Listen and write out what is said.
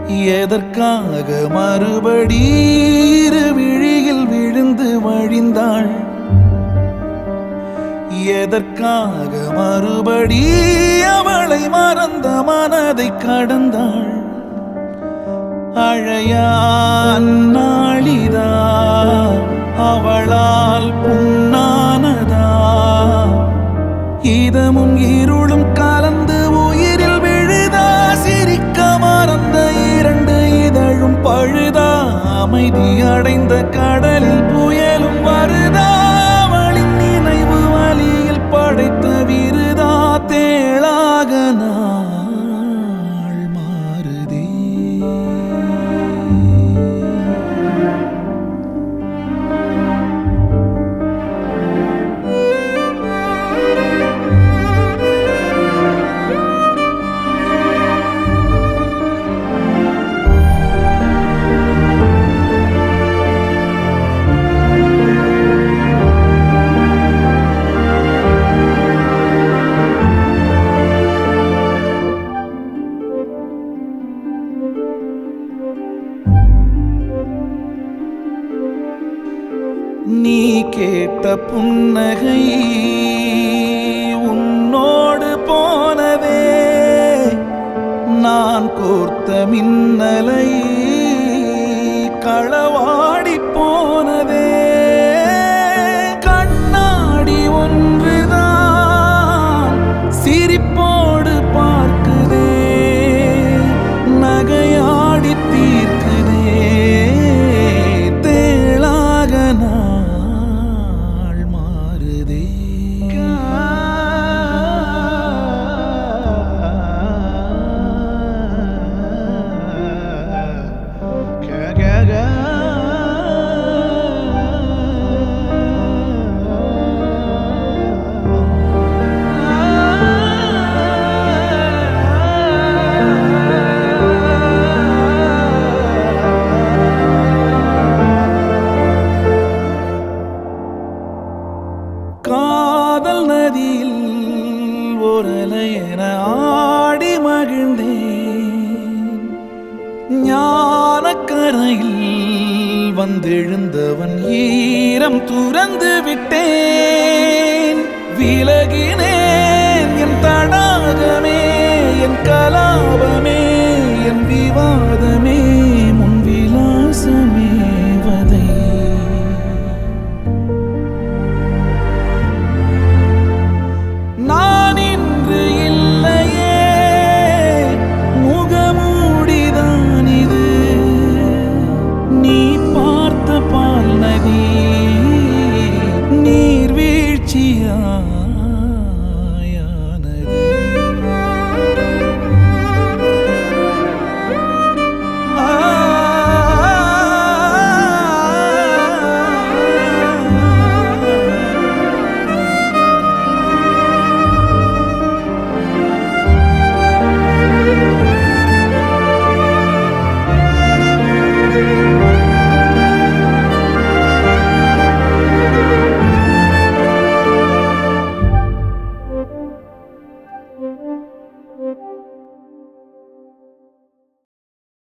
எதற்காக மறுபடி இரு விழியில் விழுந்து வழிந்தாள் எதற்காக மறுபடி அவளை மறந்த மனதை கடந்தாள் அழையான் நாளிதா அவளால் புண்ணானதா இதமும் இருளும் கலந்து உயிரில் விழுதா சிரிக்க மறந்த இரண்டு இதழும் பழுதா அமைதி அடைந்த கடலில் புயலும் வருதா அவளின் நினைவு வழியில் படைத்த விருதா தேளாக நாள் மாறுதே நீ கேட்ட புன்னகை உன்னோடு போனதே நான் கோர்த்த மின்னலை களவாடி போனதே கண்ணாடி ஒன்றுதான் சிரிப்போடு பார்க்குதே நகையாடி தீர்க்குதே தேளாக நாள் மாறுதே காதல் நதியில் ஒரலை என ஆடி மகிழ்ந்தேன் ஞானக்கரையில் வந்தெழுந்தவன் ஈரம் துறந்து விட்டேன் விலகினேன் என் தடாகமே என் கலாபமே என் விவாத